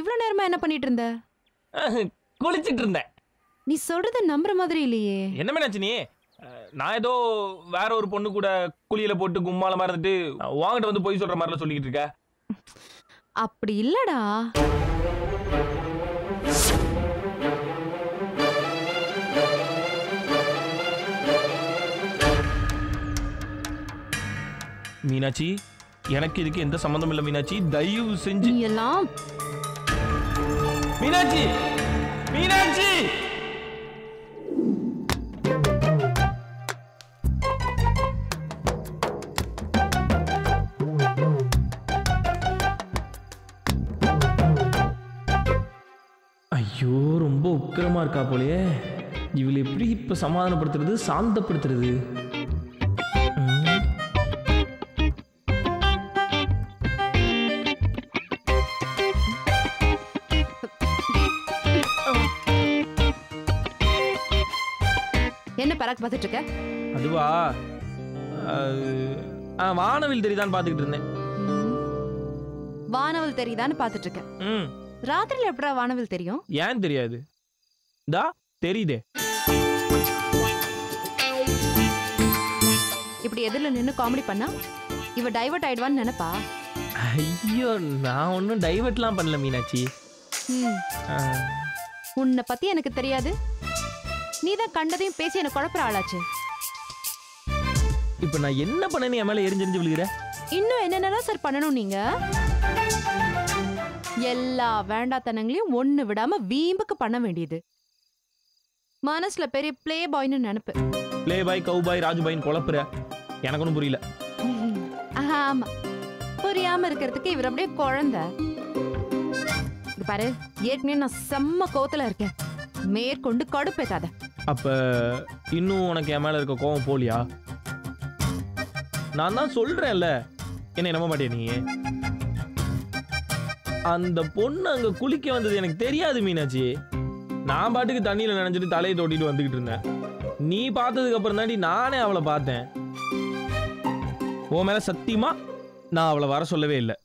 இவ்ளோ நேரமா என்ன பண்ணிட்டு இருந்த குளிச்சிட்டு இருந்தேன் நீ சொல்றத நம்புற மாதிரி இல்லையே என்ன மீனாட்சி நீ அஹ், நான் ஏதோ வேற ஒரு பொண்ணு கூட குளியல போட்டு கும்மால மறந்துட்டு வாங்கிட்டு வந்து போய் சொல்ற மாதிரிலாம் சொல்லிக்கிட்டு இருக்க அப்படி இல்லடா மீனாட்சி எனக்கு இதுக்கு எந்த சம்மந்தம் இல்லை மீனாட்சி தயவு நீ செஞ்சு எல்லாம் மீனாட்சி மீனாட்சி ஐயோ ரொம்ப உக்கிரமா இருக்கா போலயே இவளை எப்படி இப்ப சமாதானப்படுத்துறது சாந்தப்படுத்துறது ம். என்ன பராக் பார்த்துட்டு இருக்க அதுவா அது, ஆ, வானவில் தெரியுதான்னு பார்த்துக்கிட்டு இருந்தேன் வானவில் தெரியுதான்னு பார்த்துட்டு இருக்க ம் ராத்திரில எப்படா வானவில் தெரியும் ஏன் தெரியாது தா தெரியுதே இப்படி எதிரில் நின்னு காமெடி பண்ணா இவ டைவர்ட் ஆயிடுவான்னு நினைப்பா ஐயோ நான் ஒன்றும் டைவர்ட்லாம் பண்ணல மீனாட்சி ம், ஆ, உன்னை பத்தி எனக்கு தெரியாது நீ தான் கண்டதையும் பேசி என்ன குழப்பற ஆளாச்சு இப்போ நான் என்ன பண்ணேன்னு என் மேலே எரிஞ்செரிஞ்சு விழுகிற இன்னும் என்னென்னலாம் சார் பண்ணணும் நீங்க எல்லா வேண்டாத்தனங்களையும் ஒண்ணு விடாம வீம்புக்கு பண்ண வேண்டியது மனசுல பெரிய ப்ளே பாய்னு நினைப்பு ப்ளே பாய் கவு பாய் ராஜு பாய்னு குழப்புற எனக்கு ஒன்றும் புரியல ஆமா புரியாம இருக்கிறதுக்கு இவர் அப்படியே குழந்தை இங்க பாரு ஏற்கனவே நான் செம்ம கோவத்துல இருக்கேன் மேற்கொண்டு கடுப்பேத்தாத அப்போ இன்னும் உனக்கு என் மேலே இருக்க கோவம் போலியா நான் தான் சொல்கிறேன்ல என்ன நம்ப மாட்டே நீ அந்த பொண்ணு அங்கே குளிக்க வந்தது எனக்கு தெரியாது மீனாட்சி நான் பாட்டுக்கு தண்ணியில் நனைஞ்சிட்டு தலையை தொட்டிட்டு வந்துக்கிட்டு இருந்தேன் நீ பார்த்ததுக்கு அப்புறம் தாண்டி நானே அவளை பார்த்தேன் உன் மேலே சத்தியமா நான் அவளை வர சொல்லவே இல்லை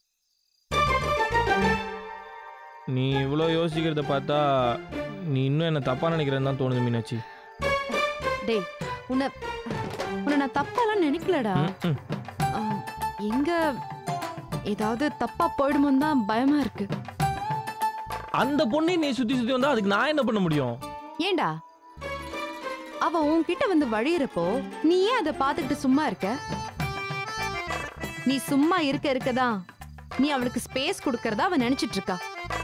நீ இவ்வளோ யோசிக்கிறத பார்த்தா நீ இன்னும் என்ன தப்பா நினைக்கிறேன்னு தான் தோணுது மீனாட்சி டேய் உன்னை உன்னை நான் தப்பாலாம் நினைக்கலடா ம், ம். ஆம், எங்க ஏதாவது தப்பா போயிடுமோன்னு தான் பயமா இருக்கு அந்த பொண்ணை நீ சுத்தி சுத்தி வந்தா அதுக்கு நான் என்ன பண்ண முடியும் ஏண்டா அவ உன்கிட்ட வந்து வழியிறப்போ நீ ஏன் அதை பார்த்துக்கிட்டு சும்மா இருக்க நீ சும்மா இருக்க இருக்கதான் நீ அவளுக்கு ஸ்பேஸ் கொடுக்கறதா அவ நினைச்சிட்டு இருக்கா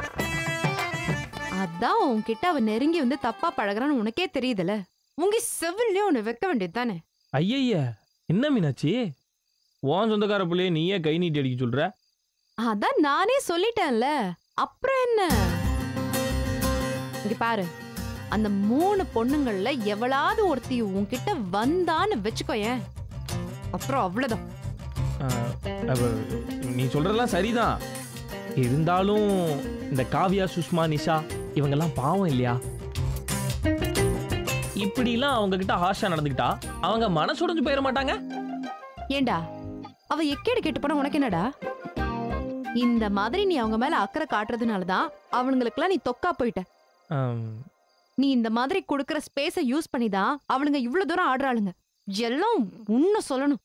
அதான் உன்கிட்ட அவ நெருங்கி வந்து தப்பா பழகுறான்னு உனக்கே தெரியுதுல உங்க செவிலே உன்னை வைக்க வேண்டியது தானே ஐயய்ய என்ன மீனாட்சி உன் சொந்தக்கார பிள்ளைய நீயே கை நீட்டி அடிக்க சொல்ற அதான் நானே சொல்லிட்டேன்ல அப்புறம் என்ன இங்க பாரு அந்த மூணு பொண்ணுங்கள்ல எவளாவது ஒருத்தி உன்கிட்ட வந்தான்னு வச்சுக்கோயேன் அப்புறம் அவ்வளவுதான் ஆஹ், அப்ப நீ சொல்றதெல்லாம் சரிதான் இருந்தாலும் இந்த காவியா சுஷ்மா நிஷா இவங்கெல்லாம் பாவம் இல்லையா இப்படிலாம் அவங்க கிட்ட ஹாஷா நடந்துக்கிட்டா அவங்க மனசுடைஞ்சு போயிட மாட்டாங்க ஏண்டா அவ எக்கேடு கேட்டு போனா உனக்கு என்னடா இந்த மாதிரி நீ அவங்க மேல அக்கறை காட்டுறதுனாலதான் அவனுங்களுக்குலாம் நீ தொக்கா போயிட்ட ஆம், நீ இந்த மாதிரி கொடுக்கற ஸ்பேஸ யூஸ் பண்ணி தான் அவளுங்க இவ்வளவு தூரம் ஆடுறாளுங்க எல்லாம் உன்ன சொல்லணும்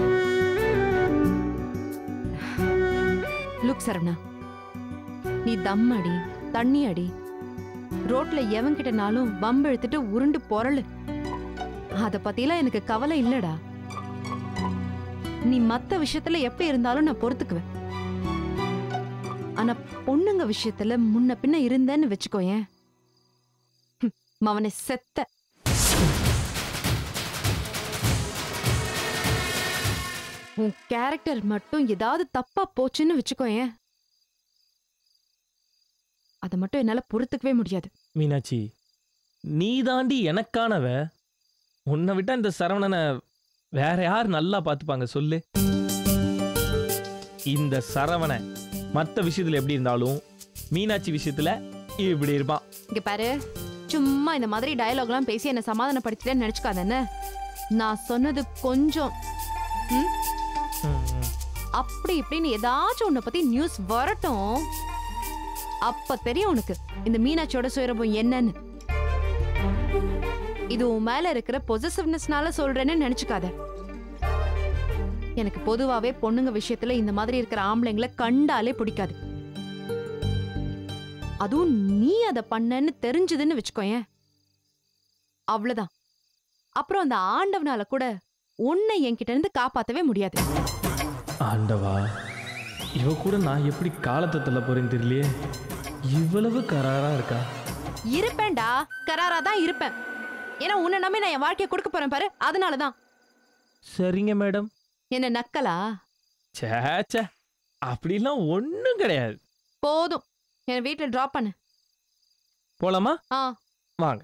லுக் சரவணா நீ தம் அடி தண்ணி அடி ரோட்ல எவன் கிட்டனாலும் பம்பு எடுத்துட்டு உருண்டு பொரளு அத பத்திலாம் எனக்கு கவலை இல்லடா நீ மத்த விஷயத்துல எப்படி இருந்தாலும் நான் பொறுத்துக்குவேன் ஆனா பொண்ணுங்க விஷயத்துல முன்ன பின்ன இருந்தேன்னு வச்சுக்கோயேன் ஹம், மவனை செத்த உன் கேரக்டர் மட்டும் ஏதாவது தப்பா போச்சுன்னு வச்சுக்கோயேன் அத மட்டும் என்னால பொறுத்துக்கவே முடியாது மீனாட்சி நீ தாண்டி எனக்கானவ உன்னை விட்டா இந்த சரவணனை வேற யார் நல்லா பார்த்துப்பாங்க சொல்லு இந்த சரவண மற்ற விஷயத்துல எப்படி இருந்தாலும் மீனாட்சி விஷயத்துல இப்படி இருப்பான் இங்க பாரு சும்மா இந்த மாதிரி டயலாக்லாம் பேசி என்ன சமாதானப்படுத்திட்டேன்னு நினைச்சுக்காத என்ன நான் சொன்னது கொஞ்சம் ம்? ம், ம். அப்படி இப்படின்னு ஏதாச்சும் உன்னை பத்தி நியூஸ் வரட்டும் அப்ப தெரியும் உனக்கு இந்த மீனாட்சியோட சுயரபம் என்னன்னு இது உன் மேல இருக்கிற பொசசிவ்னஸ்னால சொல்றேன்னு நினைச்சுக்காத எனக்கு பொதுவாவே பொண்ணுங்க விஷயத்துல இந்த மாதிரி இருக்கிற ஆம்பளைங்களை கண்டாலே பிடிக்காது அதுவும் நீ அதை பண்ணன்னு தெரிஞ்சதுன்னு வச்சுக்கோயேன் அவ்வளவுதான் அப்புறம் அந்த ஆண்டவனால கூட உன்னை என்கிட்ட இருந்து காப்பாத்தவே முடியாது ஆண்டவா இவ கூட நான் எப்படி காலத்தை தள்ள போறேன்னு தெரியலையே இவ்வளவு கராரா இருக்கா இருப்பேன்டா கராரா தான் இருப்பேன் ஏன்னா உன்னை நம்பி நான் என் வாழ்க்கையை கொடுக்க போறேன் பாரு அதனாலதான் சரிங்க மேடம் என்ன நக்கலா சே சே அப்படிலாம் ஒன்றும் கிடையாது போதும் என்னை வீட்டுல டிராப் பண்ணு போலாமா ஆ வாங்க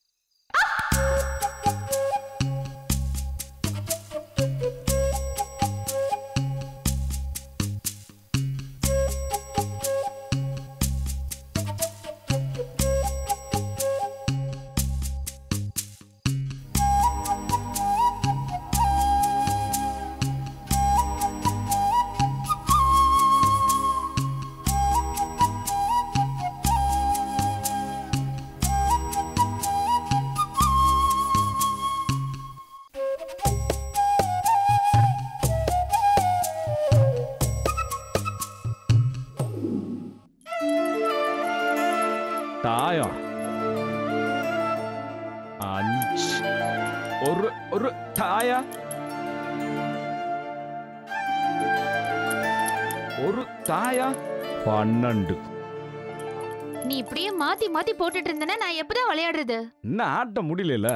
தாயம் அஞ்சு ஒரு ஒரு தாயா ஒரு தாயா பன்னெண்டு நீ இப்படியே மாத்தி மாத்தி போட்டுட்டு இருந்தனா நான் எப்பதான் விளையாடுறது இன்னும் ஆட்ட முடியல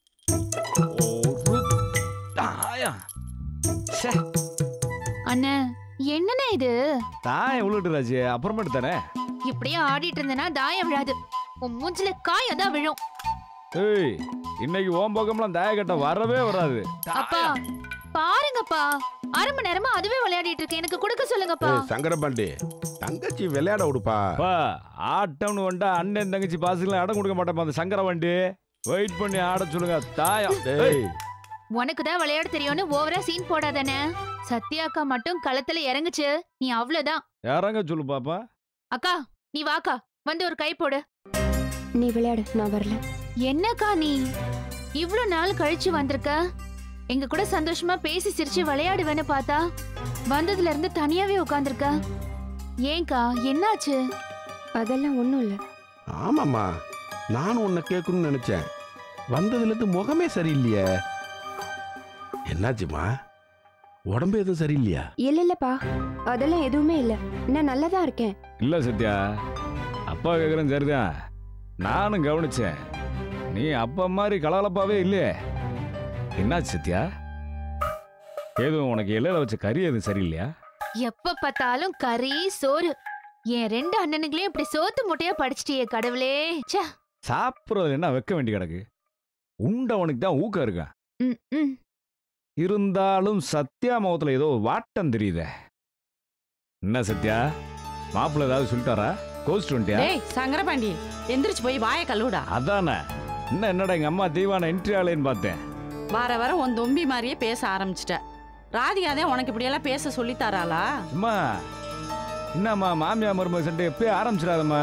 ஒரு தாயா ச்சே, அண்ணா என்னண்ணே இது தாயம் விழுட்டு ராஜு அப்புறமேட்டு தரேன் இப்படியே ஆடிட்டு இருந்தனா தாயம் விழாது உன் மூஞ்சில காயம் தான் விழும் ஏய் இன்னைக்கு ஓம் பக்கம்லாம் தாய கட்ட வரவே வராது அப்பா பாருங்கப்பா அரை மணி நேரமா அதுவே விளையாடிட்டு இருக்கேன் எனக்கு கொடுக்க சொல்லுங்கப்பா ஏய், சங்கரபாண்டி தங்கச்சி விளையாட விடுப்பா அப்பா ஆட்டம்னு வந்தா அண்ணன் தங்கச்சி பாசுக்கெல்லாம் இடம் கொடுக்க மாட்டேன் அந்த சங்கர வண்டி வெயிட் பண்ணி ஆட சொல்லுங்க தாயம் டேய் உனக்கு தான் விளையாட தெரியும்னு ஓவரா சீன் போடாதானே சத்யாக்கா மட்டும் களத்துல இறங்குச்சு நீ அவ்வளவுதான் இறங்க சொல்லு பாப்பா அக்கா நீ வாக்கா வந்து ஒரு கை போடு நீ விளையாடு நான் வரல என்னக்கா நீ இவ்ளோ நாள் கழிச்சு வந்திருக்க எங்க கூட சந்தோஷமா பேசி சிரிச்சு விளையாடுவேன்னு பார்த்தா வந்ததுல இருந்து தனியாவே உட்கார்ந்திருக்க ஏன்க்கா என்னாச்சு அதெல்லாம் ஒண்ணும் இல்ல ஆமாம்மா நானும் உன்னை கேட்கணும்னு நினைச்சேன் வந்ததுலேருந்து முகமே சரியில்லையே என்னாச்சுமா உடம்பு எதுவும் சரியில்லையா இல்ல இல்லப்பா அதெல்லாம் எதுவுமே இல்ல நான் நல்லதா இருக்கேன் இல்ல சத்யா அப்பா கேக்குறேன் சரிதான் நானும் கவனிச்சேன் நீ அப்பா மாதிரி கலகலப்பாவே இல்லையே என்னாச்சு சத்யா ஏதும் உனக்கு இலையில வச்ச கறி எதுவும் சரியில்லையா எப்ப பார்த்தாலும் கறி சோறு என் ரெண்டு அண்ணனுங்களையும் இப்படி சோத்து முட்டையா படிச்சிட்டியே கடவுளே ச்சே சாப்பிட்றதுல என்ன வைக்க வேண்டி கிடக்கு உண்டவனுக்கு தான் ஊக்கம் இருக்கான் ம், ம். இருந்தாலும் சத்யா முகத்துல ஏதோ வாட்டம் தெரியுதே என்ன சத்யா மாப்பிள்ள ஏதாவது சொல்லிட்டாரா கோஸ்ட் வந்துட்டியா டேய் சங்கரபாண்டி எந்திரிச்சு போய் வாய கழுவுடா அதானே இன்னும் என்னடா எங்க அம்மா தீவான என்ட்ரி ஆளேன்னு பார்த்தேன் வர வர உன் தொம்பி மாதிரியே பேச ஆரம்பிச்சிட்ட ராதிகாதே உனக்கு இப்படியெல்லாம் பேச சொல்லி தராளா அம்மா என்னம்மா மாமியா மருமக சண்டை எப்பயே ஆரம்பிச்சிடாதம்மா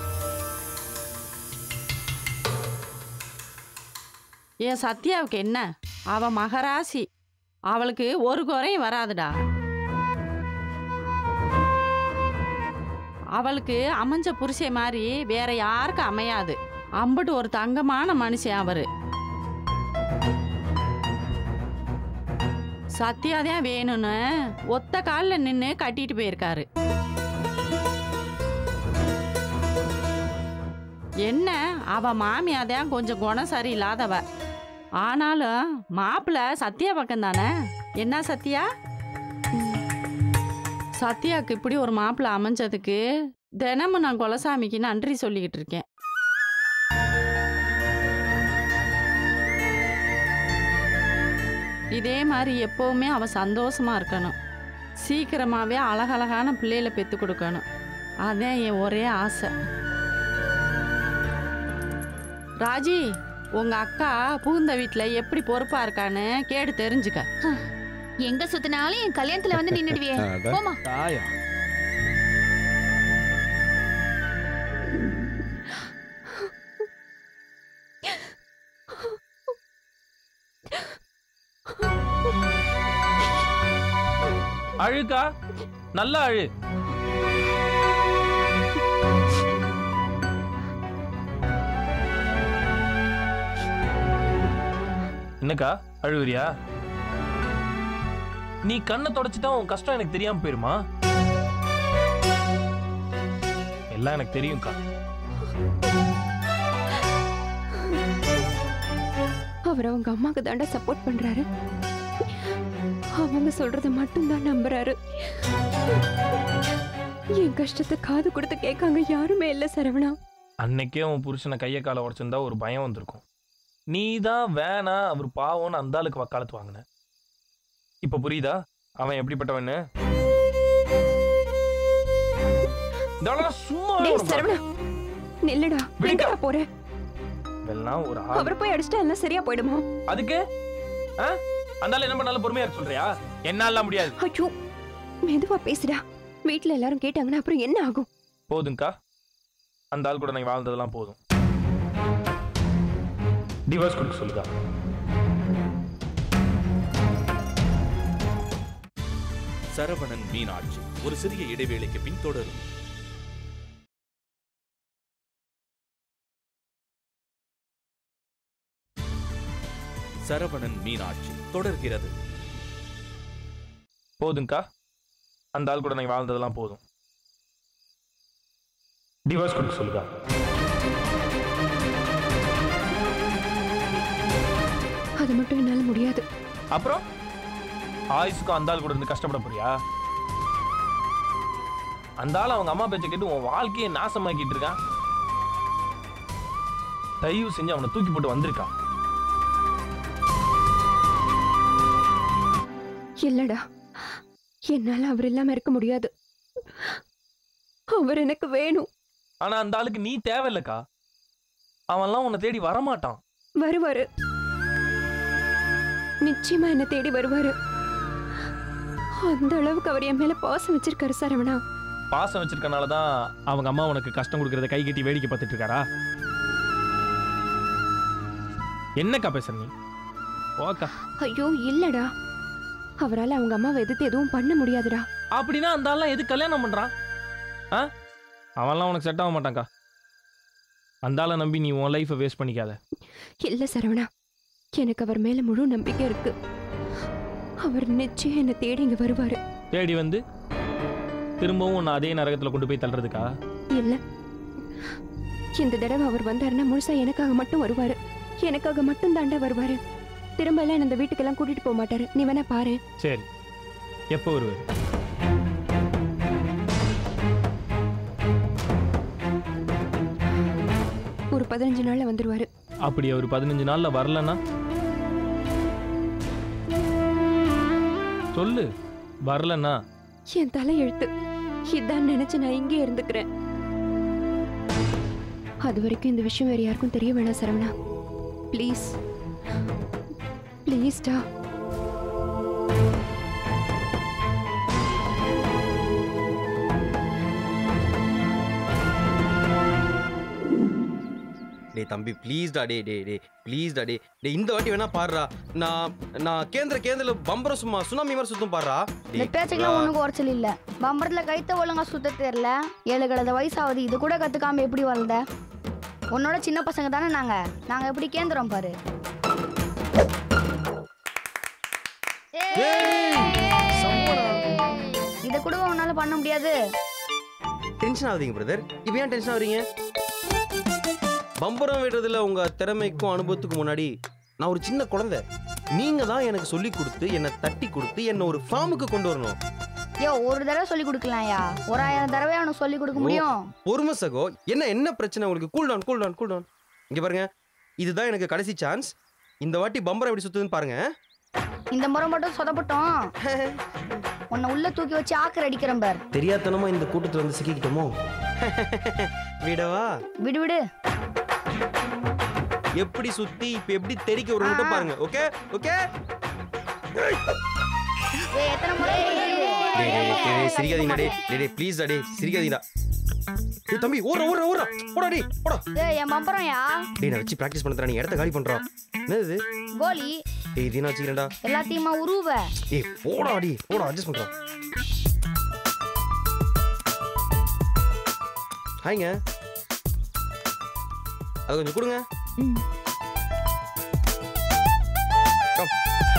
என் சத்யாவுக்கு என்ன அவ மகராசி அவளுக்கு ஒரு குறையும் வராதுடா அவளுக்கு அமைஞ்ச புருஷை மாதிரி வேற யாருக்கும் அமையாது அம்பட்டு ஒரு தங்கமான மனுஷன் அவரு சத்யாதான் வேணும்னு ஒத்த காலில் நின்று கட்டிட்டு போயிருக்காரு என்ன அவ மாமியாதான் கொஞ்சம் குணம் சரியில்லாதவ ஆனாலும் மாப்பிள்ள சத்யா பக்கம் தானே என்ன சத்யா சத்யாக்கு இப்படி ஒரு மாப்பிள்ள அமைஞ்சதுக்கு தினமும் நான் குலசாமிக்கு நன்றி சொல்லிக்கிட்டு இருக்கேன் இதே மாதிரி எப்பவுமே அவ சந்தோஷமா இருக்கணும் சீக்கிரமாவே அழகழகான பிள்ளைகளை பெத்து கொடுக்கணும் அதான் என் ஒரே ஆசை ராஜி உங்க அக்கா புகுந்த வீட்ல எப்படி பொறுப்பா இருக்கான்னு கேடு தெரிஞ்சுக்க எங்க சுத்தினாலும் என் கல்யாணத்துல வந்து நின்னுடுவியே அட. போமா தாயா அழுக்கா நல்லா அழு என்னக்கா அழுவுறியா நீ கண்ணை தொடச்சிட்டா உன் கஷ்டம் எனக்கு தெரியாம போயிருமா எல்லாம் எனக்கு தெரியும்க்கா அவர் அவங்க அம்மாக்கு தாண்டா சப்போர்ட் பண்றாரு அவங்க சொல்றத மட்டும்தான் நம்புறாரு என் கஷ்டத்தை காது கொடுத்து கேட்காங்க யாருமே இல்ல சரவணா அன்னைக்கே உன் புருஷனை கையை காலை உடச்சிருந்தா ஒரு பயம் வந்திருக்கும் நீ தான் வேணா அவர் பாவம்னு அந்த ஆளுக்கு வக்காலத்து வாங்கின இப்ப புரியுதா அவன் எப்படிப்பட்டவன்னு இதெல்லாம் சும்மா டேய் சரவணா நில்லுடா விடுக்கா. எங்கடா போற இதெல்லாம் ஒரு ஆள் அவர் போய் அடிச்சிட்டா எல்லாம் சரியா போயிடுமா அதுக்கு ஆ? அந்த ஆள் என்ன பண்ணாலும் பொறுமையா இருக்க சொல்றியா என்னால முடியாது ஐயோ மெதுவா பேசுடா வீட்ல எல்லாரும் கேட்டாங்கன்னா அப்புறம் என்ன ஆகும் போதுங்கக்கா அந்த ஆள் கூட நீ வாழ்ந்ததெல்லாம் போதும் டிவோர்ஸ் கொடுக்க சொல்லுதா சரவணன் மீனாட்சி ஒரு சிறிய இடைவேளைக்கு பின் தொடரும் சரவணன் மீனாட்சி தொடர்கிறது போதுங்கக்கா அந்த ஆள் கூட நீ வாழ்ந்ததெல்லாம் போதும் டிவோர்ஸ் கொடுக்க சொல்லுதா அது மட்டும் என்னால முடியாது அப்புறம் ஆயுசுக்கும் அந்த ஆள் கூட இருந்து கஷ்டப்பட போறியா அந்த ஆள் அவங்க அம்மா பேச்சை கேட்டு உன் வாழ்க்கையை நாசமாக்கிட்டு இருக்கான் தயவு செஞ்சு அவனை தூக்கி போட்டு வந்திருக்கான் இல்லடா என்னால அவர் இல்லாம இருக்க முடியாது அவர் எனக்கு வேணும் ஆனா அந்த ஆளுக்கு நீ தேவையில்லக்கா அவன்லாம் உன்னை தேடி வரமாட்டான் வருவாரு நிச்சயமா என்ன தேடி வருவாரு அந்த அளவுக்கு அவர் என் மேல பாசம் வச்சிருக்காரு சரவணா பாசம் வச்சிருக்கனால தான் அவங்க அம்மா உனக்கு கஷ்டம் கொடுக்கறத கை கட்டி வேடிக்கை பார்த்துட்டு இருக்காரா என்னக்கா பேசுற நீ ஓக்கா ஐயோ இல்லடா அவரால அவங்க அம்மாவை எதிர்த்து எதுவும் பண்ண முடியாதுடா அப்படின்னா அந்த ஆள்லாம் எது கல்யாணம் பண்றான் ஆ அவன்லாம் உனக்கு செட் ஆக மாட்டான்க்கா அந்த ஆளை நம்பி நீ உன் லைஃப்பை வேஸ்ட் பண்ணிக்காத இல்ல சரவணா எனக்கு அவர் மேல முழு நம்பிக்கை இருக்கு அவர் நிச்சயம் என்ன தேடி இங்க வருவாரு தேடி வந்து திரும்பவும் உன்னை அதே நரகத்தில் கொண்டு போய் தள்ளுறதுக்கா இல்ல இந்த தடவை அவர் வந்தாருன்னா முழுசா எனக்காக மட்டும் வருவாரு எனக்காக மட்டும் தாண்டா வருவாரு திரும்ப எல்லாம் இந்த வீட்டுக்கெல்லாம் கூட்டிட்டு போக மாட்டாரு நீ வேணா பாரு சரி எப்போ வருவார் ஒரு பதினஞ்சு நாள்ல வந்துருவாரு அப்படி அவர் பதினஞ்சு நாள்ல வரலன்னா சொல்லு வரலன்னா என் தலை எழுத்து இதான் நினைச்சு நான் இங்கே இருந்துக்கிறேன் அது வரைக்கும் இந்த விஷயம் வேற யாருக்கும் தெரிய வேணாம் சரவணா ப்ளீஸ் ப்ளீஸ்டா டேய் தம்பி ப்ளீஸ்டா டே டே டே ப்ளீஸ்டா டே டே இந்த வாட்டி வேணா பாடுறா நான் நான் கேந்திர கேந்திர பம்பரம் சும்மா சுனாமி மாதிரி சுத்தம் பாடுறா இந்த பேச்சுக்கெல்லாம் ஒண்ணும் குறைச்சல் இல்ல பம்பரத்துல கைத்த ஒழுங்கா சுத்த தெரியல ஏழு கழுத வயசாகுது இது கூட கத்துக்காம எப்படி வளர்ந்த உன்னோட சின்ன பசங்க தானே நாங்க நாங்க எப்படி கேந்துறோம் பாரு இத கூட உன்னால பண்ண முடியாது டென்ஷன் ஆகுதீங்க பிரதர் இப்போ ஏன் டென்ஷன் ஆகுறீங்க பம்பரம் விடுறதுல உங்க திறமைக்கும் அனுபவத்துக்கும் முன்னாடி நான் ஒரு சின்ன குழந்தை நீங்க தான் எனக்கு சொல்லி கொடுத்து என்னை தட்டி கொடுத்து என்னை ஒரு ஃபார்முக்கு கொண்டு வரணும் யோ ஒரு தடவை சொல்லி கொடுக்கலாம்யா ஒரு ஆயிரம் தடவை அவனுக்கு சொல்லி கொடுக்க முடியும் பொறுமை சகோ என்ன என்ன பிரச்சனை உங்களுக்கு cool down cool down cool down இங்க பாருங்க இதுதான் எனக்கு கடைசி சான்ஸ் இந்த வாட்டி பம்பரம் எப்படி சுத்துதுன்னு பாருங்க இந்த முறை மட்டும் சொதப்பட்டோம் உன்னை உள்ள தூக்கி வச்சு ஆக்கர் அடிக்கிறேன் பார் தெரியாதனமா இந்த கூட்டத்துல வந்து சிக்கிக்கிட்டோமோ விடவா விடு விடு எப்படி சுத்தி இப்ப எப்படி தெரிக்க ஒரு மட்டும் பாருங்க ஓகே ஓகே ஏய், எத்தனை முறை டேய் டேய் டேய், டேய் சிரிக்காதீங்கடா டேய் டேய் டேய் ப்ளீஸ் டா டேய் சிரிக்காதீங்கடா டேய் தம்பி ஓடுற ஓடுற ஓடுற போடா டேய் போடா ஏய், என் பம்பரம்யா டேய் நான் வச்சு பிராக்டிஸ் பண்ண தரேன் நீ இடத்த காலி பண்றா என்னது இது கோலி ஏய் இதையும் நான் வச்சுக்கிறேன்டா எல்லாத்தையுமா உருவ ஏய் போடா அடி போடா அட்ஜஸ்ட் பண்றோம் ஹாய்ங்க அது கொஞ்சம் கொடுங்க ம். Come.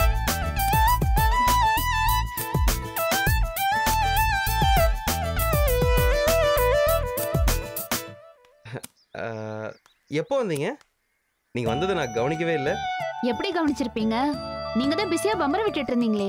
அஹ், எப்போ வந்தீங்க நீங்க வந்ததை நான் கவனிக்கவே இல்லை எப்படி கவனிச்சிருப்பீங்க நீங்க தான் பிஸியா பம்பரம் விட்டுட்டு இருந்தீங்களே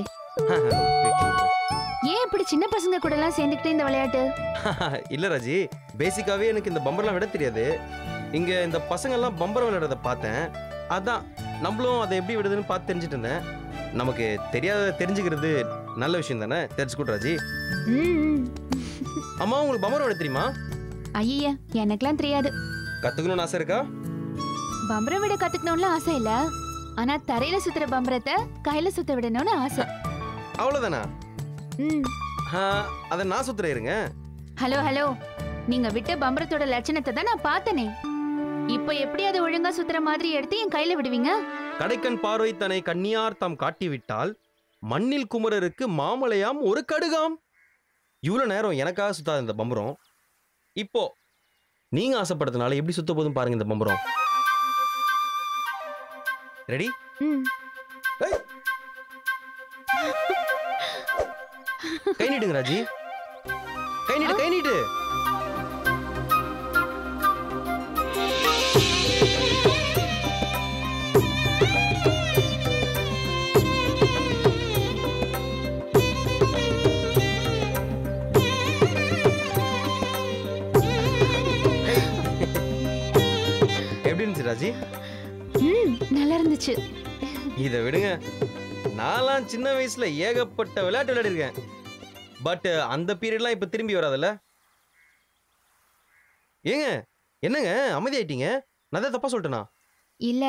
ஏன் இப்படி சின்ன பசங்க கூட எல்லாம் சேர்ந்துக்கிட்டு இந்த விளையாட்டு இல்ல ராஜி பேசிக்காவே எனக்கு இந்த பம்பர்லாம் விட தெரியாது இங்க இந்த பசங்க எல்லாம் பம்பரம் விளையாடுறத பார்த்தேன் அதான் நம்மளும் அதை எப்படி விடுதுன்னு பார்த்து தெரிஞ்சுட்டு இருந்தேன் நமக்கு தெரியாத தெரிஞ்சுக்கிறது நல்ல விஷயம் தானே தெரிஞ்சுக்கூட ராஜி ம், ம். அம்மா உங்களுக்கு பம்பரம் விட தெரியுமா ஐய எனக்கெல்லாம் தெரியாது கத்துக்கணும்னு ஆசை இருக்கா பம்பரம் விட கத்துக்கணும்னு ஆசை இல்ல ஆனா தரையில சுத்துற பம்பரத்தை கையில சுத்த விடணும்னு ஆசை அவ்வளவுதானா ம். ஆ, அதை நான் சுத்துறேன் இருங்க ஹலோ ஹலோ நீங்க விட்ட பம்பரத்தோட லட்சணத்தை தான் நான் பார்த்தனே இப்போ எப்படி அதை ஒழுங்கா சுத்துற மாதிரி எடுத்து என் கையில விடுவீங்க கடைக்கண் பார்வை தன்னை கண்ணியார் தாம் காட்டிவிட்டால் மண்ணில் குமரருக்கு மாமலையாம் ஒரு கடுகாம் இவ்வளோ நேரம் எனக்காக சுத்தாத இந்த பம்பரம் இப்போ நீங்க ஆசைப்படுறதுனால எப்படி சுத்த போதும் பாருங்க இந்த பம்பரம் ரெடி ம். கை நீட்டுங்க ராஜி கை நீட்டு கை நீட்டு எப்படி இருந்துச்சு ராஜி ம் நல்லா இருந்துச்சு இதை விடுங்க நான்லாம் சின்ன வயசுல ஏகப்பட்ட விளையாட்டு விளையாடிருக்கேன் பட் அந்த பீரியட்லாம் இப்ப திரும்பி வராதுல்ல ஏங்க என்னங்க அமைதியாயிட்டீங்க நான் தான் தப்பா சொல்லிட்டேனா இல்ல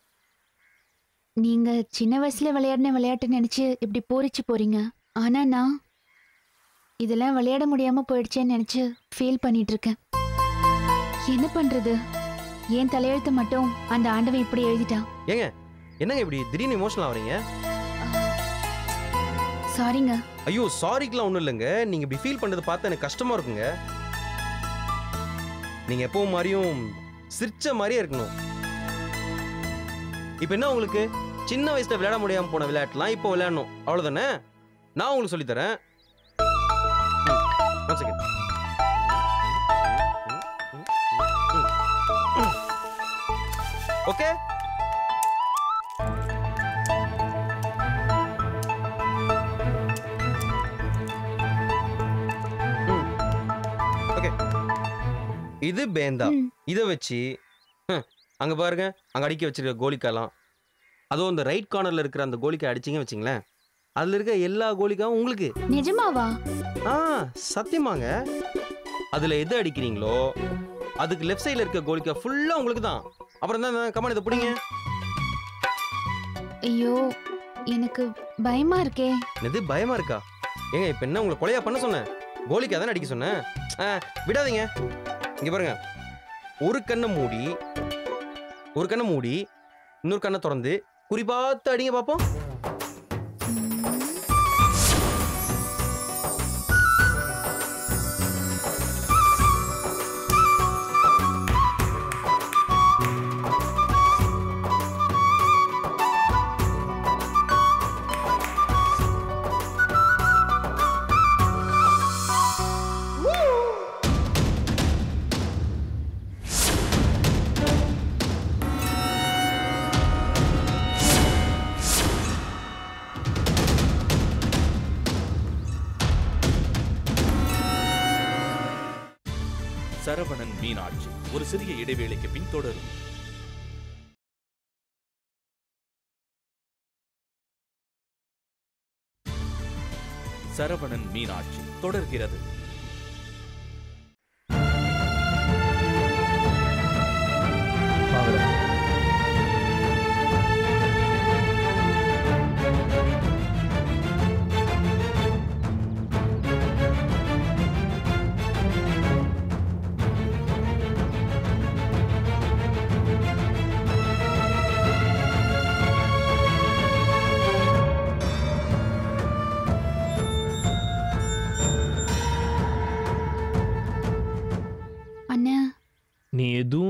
நீங்க சின்ன வயசுல விளையாடின விளையாட்டு நினைச்சு இப்படி பூரிச்சு போறீங்க ஆனா நான் இதெல்லாம் விளையாட முடியாம போயிடுச்சேன்னு நினைச்சு ஃபீல் பண்ணிட்டு இருக்கேன் என்ன பண்றது என் தலையெழுத்து மட்டும் அந்த ஆண்டவன் இப்படி எழுதிட்டான் ஏங்க என்னங்க இப்படி திடீர்னு இமோஷனல் ஆவறீங்க சாரிங்க ஐயோ சாரிக்கெலாம் ஒன்றும் இல்லைங்க நீங்க இப்படி ஃபீல் பண்றது பார்த்தா எனக்கு கஷ்டமா இருக்குங்க நீங்க எப்பவும் மாதிரியும் சிரிச்ச மாதிரியே இருக்கணும் இப்போ என்ன உங்களுக்கு சின்ன வயசுல விளையாட முடியாம போன விளையாட்டுலாம் இப்போ விளையாடணும் அவ்வளவுதானே நான் உங்களுக்கு சொல்லித் தரேன் ம், one second. ஓகே ஓகே இது பேந்தா ம். இதை வச்சு ஹம், அங்க பாருங்க அங்க அடிக்க வச்சிருக்க கோலிக்காலாம் அதுவும் அந்த ரைட் கார்னர்ல இருக்கிற அந்த கோலிக்காய் அடிச்சீங்க வச்சிங்களேன் அதுல இருக்க எல்லா கோலிக்காவும் உங்களுக்கு நிஜமாவா ஆ சத்தியமாங்க அதுல எது அடிக்கிறீங்களோ அதுக்கு லெஃப்ட் சைடுல இருக்க கோலிக்கா ஃபுல்லா உங்களுக்கு தான் அப்புறம் தான் கமான் இதை பிடிங்க ஐயோ எனக்கு பயமா இருக்கே இது பயமா இருக்கா ஏங்க இப்ப என்ன உங்களை கொலையா பண்ண சொன்னேன் கோலிக்கா தானே அடிக்க சொன்னேன் ஆ, விடாதீங்க இங்க பாருங்க ஒரு கண்ணை மூடி ஒரு கண்ணை மூடி இன்னொரு கண்ணை திறந்து குறி பார்த்து அடிங்க பார்ப்போம் சரவணன் மீனாட்சி ஒரு சிறிய இடைவேளைக்கு பின் தொடரும் சரவணன் மீனாட்சி தொடர்கிறது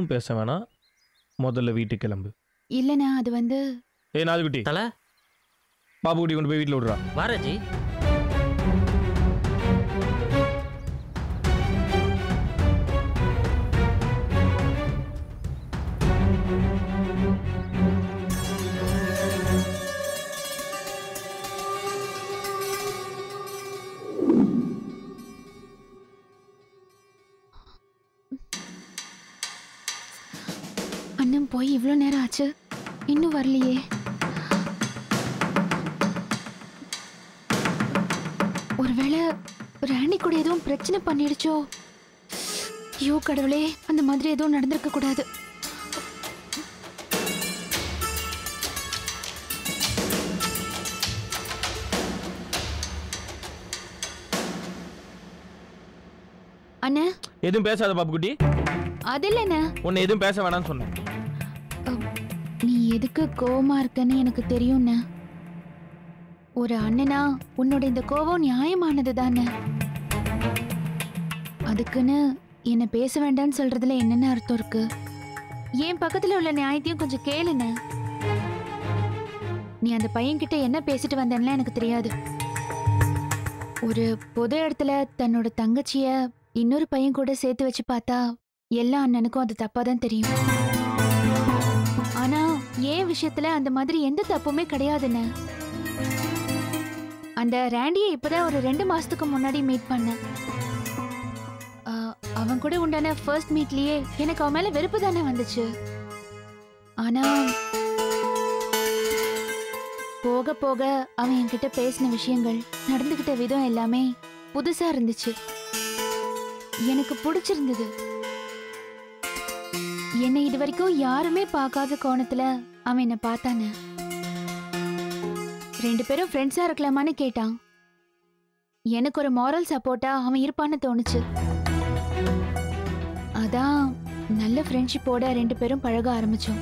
எதுவும் பேச வேணாம் முதல்ல வீட்டுக்கு கிளம்பு இல்லண்ணா அது வந்து ஏ நாதுகுட்டி தல பாப்பு குட்டி கொண்டு போய் வீட்டில் விடுறா வாராஜி அண்ணன் போய் இவ்வளோ நேரம் ஆச்சு இன்னும் வரலையே ஒருவேளை ராணி கூட எதுவும் பிரச்சனை பண்ணிடுச்சோ ஐயோ கடவுளே அந்த மாதிரி எதுவும் நடந்திருக்க கூடாது அண்ணா எதுவும் பேசாத பாப்பு குட்டி அது இல்லைண்ணே உன்னை எதுவும் பேச வேணாம்னு சொன்னேன் நீ எதுக்கு கோவமா இருக்கன்னு எனக்கு தெரியும்ண்ணே ஒரு அண்ணனா உன்னோட இந்த கோவம் நியாயமானது தானே அதுக்குன்னு என்ன பேச வேண்டாம்னு சொல்றதுல என்னென்ன அர்த்தம் இருக்கு என் பக்கத்துல உள்ள நியாயத்தையும் கொஞ்சம் கேளுண்ணே நீ அந்த பையன்கிட்ட என்ன பேசிட்டு வந்தேன்லாம் எனக்கு தெரியாது ஒரு பொது இடத்துல தன்னோட தங்கச்சிய இன்னொரு பையன் கூட சேர்த்து வச்சு பார்த்தா எல்லா அண்ணனுக்கும் அது தப்பா தான் தெரியும் ஆனா ஏன் விஷயத்துல அந்த மாதிரி எந்த தப்புமே கிடையாதுண்ணே அந்த ராண்டியை இப்பதான் ஒரு ரெண்டு மாசத்துக்கு முன்னாடி மீட் பண்ணேன் ஆ, அவன் கூட உண்டான ஃபர்ஸ்ட் மீட்லயே எனக்கு அவன் மேல வெறுப்பு தானே வந்துச்சு ஆனா போக போக அவன் என்கிட்ட பேசின விஷயங்கள் நடந்துகிட்ட விதம் எல்லாமே புதுசா இருந்துச்சு எனக்கு பிடிச்சிருந்தது என்னை இது வரைக்கும் யாருமே பார்க்காத கோணத்துல அவன் என்ன பார்த்தானே ரெண்டு பேரும் ஃப்ரெண்ட்ஸா இருக்கலாமான்னு கேட்டான் எனக்கு ஒரு மாரல் சப்போர்ட்டா அவன் இருப்பான்னு தோணுச்சு அதான் நல்ல ஃப்ரெண்ட்ஷிப்போட ரெண்டு பேரும் பழக ஆரம்பிச்சோம்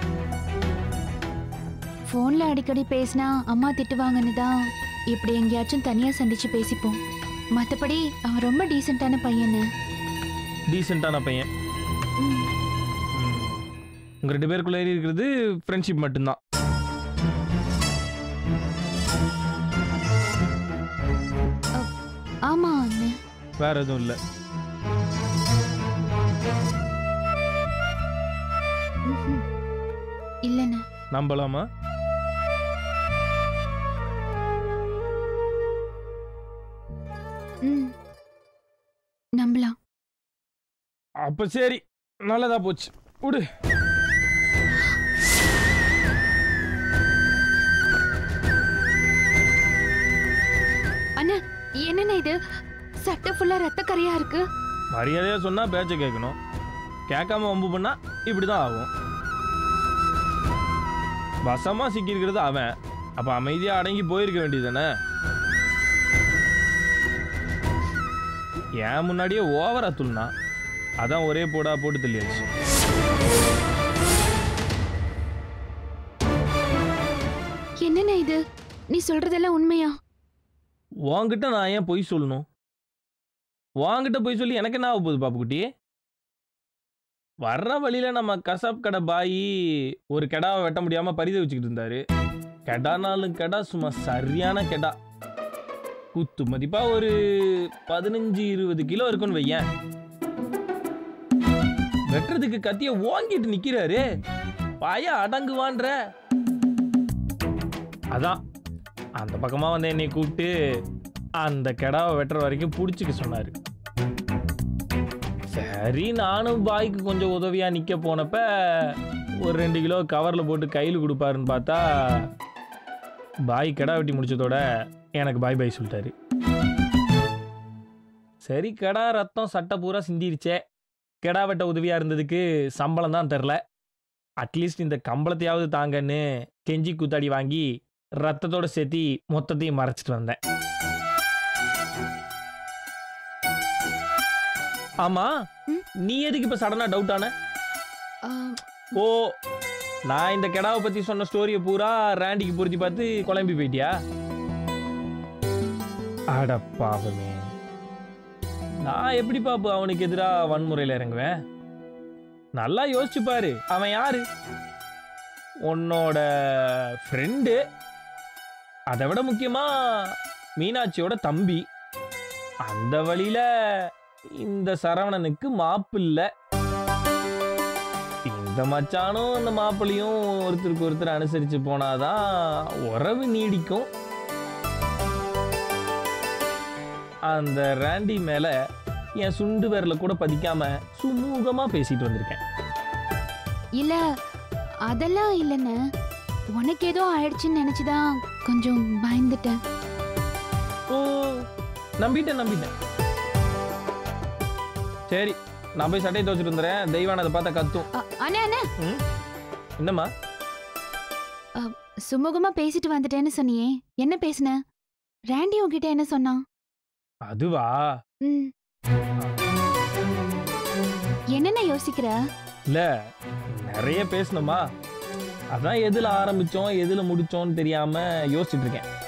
ஃபோன்ல அடிக்கடி பேசினா அம்மா திட்டுவாங்கன்னு தான் இப்படி எங்கேயாச்சும் தனியா சந்திச்சு பேசிப்போம் மற்றபடி அவன் ரொம்ப டீசெண்டான பையனு டீசெண்டான பையன் ம். உங்க ரெண்டு பேருக்குள்ள இருக்கிறது ஃப்ரெண்ட்ஷிப் மட்டும்தான் ஆமா அண்ணன் வேற எதுவும் இல்லை ம்ஹும். இல்லைண்ணே நம்பலாமா ம் நம்பலாம் அப்ப சரி நல்லதா போச்சு விடு அண்ணா என்னண்ணே இது சட்டை ஃபுல்லா ரத்த கரையா இருக்கு மரியாதையா சொன்னா பேச்ச கேட்கணும் கேட்காம வம்பு பண்ணா இப்படிதான் ஆகும் வசமா சிக்கியிருக்கிறது அவன் அப்ப அமைதியா அடங்கி போயிருக்க வேண்டியதுதானே ஏன் முன்னாடியே ஓவரா துள்னா அதான் ஒரே போடா போட்டு தள்ளியாச்சு என்னண்ணே இது நீ சொல்றதெல்லாம் உண்மையா உன்கிட்ட நான் ஏன் பொய் சொல்லணும் உன்கிட்ட பொய் சொல்லி எனக்கு என்ன ஆக போகுது பாப்புக்குட்டி வர்ற வழியில நம்ம கசாப் கடை பாயி ஒரு கெடாவை வெட்ட முடியாம பரித வச்சுக்கிட்டு இருந்தாரு கெடானாலும் கெடா சும்மா சரியான கெடா குத்து மதிப்பா ஒரு பதினஞ்சு இருபது கிலோ இருக்குன்னு வையேன் வெட்டுறதுக்கு கத்திய ஓங்கிட்டு நிக்கிறாரு பாய அடங்குவான்ற அதான் அந்த பக்கமா வந்து என்னை கூப்பிட்டு அந்த கெடாவை வெட்டுற வரைக்கும் பிடிச்சிக்க சொன்னாரு சரி நானும் பாய்க்கு கொஞ்சம் உதவியா நிக்க போனப்ப ஒரு ரெண்டு கிலோ கவர்ல போட்டு கையில் கொடுப்பாருன்னு பார்த்தா பாய் கெடா வெட்டி முடிச்சதோட எனக்கு பாய் பாய் சொல்லிட்டாரு சரி கெடா ரத்தம் சட்டை பூரா சிந்திருச்சே கெடா வெட்ட உதவியா இருந்ததுக்கு சம்பளம் தான் தெரில அட்லீஸ்ட் இந்த கம்பளத்தையாவது தாங்கன்னு கெஞ்சி கூத்தாடி வாங்கி ரத்தத்தோட சேர்த்து மொத்தத்தையும் மறைச்சிட்டு வந்தேன் ஆமா நீ எதுக்கு இப்ப சடனா டவுட் ஆன ஆ, ஓ நான் இந்த கெடாவை பத்தி சொன்ன ஸ்டோரியை பூரா ராண்டிக்கு பொருத்தி பார்த்து குழம்பி போயிட்டியா அட பாவமே நான் எப்படி பாப்பு அவனுக்கு எதிராக வன்முறையில் இறங்குவேன் நல்லா யோசிச்சு பாரு அவன் யாரு உன்னோட ஃப்ரெண்டு அதை விட முக்கியமா மீனாட்சியோட தம்பி அந்த வழியில இந்த சரவணனுக்கு மாப்பிள்ள இந்த மச்சானும் இந்த மாப்பிள்ளையும் ஒருத்தருக்கு ஒருத்தர் அனுசரிச்சு போனாதான் உறவு நீடிக்கும் அந்த ராண்டி மேல என் சுண்டு விரல கூட பதிக்காம சுமூகமா பேசிட்டு வந்திருக்கேன் இல்ல அதெல்லாம் இல்லைன்னு உனக்கு ஏதோ ஆயிடுச்சுன்னு நினைச்சுதான் கொஞ்சம் பயந்துட்டேன் ஓ நம்பிட்டேன் நம்பிட்டேன் சரி நான் போய் சட்டையை துவச்சிட்டு வந்துடுறேன் தெய்வான அதை பார்த்தா கத்தும் அ- அண்ணே அண்ணே ம்? என்னம்மா சுமூகமா பேசிட்டு வந்துட்டேன்னு சொன்னியே என்ன பேசுன ராண்டி உன்கிட்ட என்ன சொன்னான் அதுவா ம். என்னென்ன யோசிக்கிற இல்ல நிறைய பேசணுமா அதான் எதுல ஆரம்பிச்சோம் எதுல முடிச்சோம்னு தெரியாம யோசிச்சுட்டு இருக்கேன்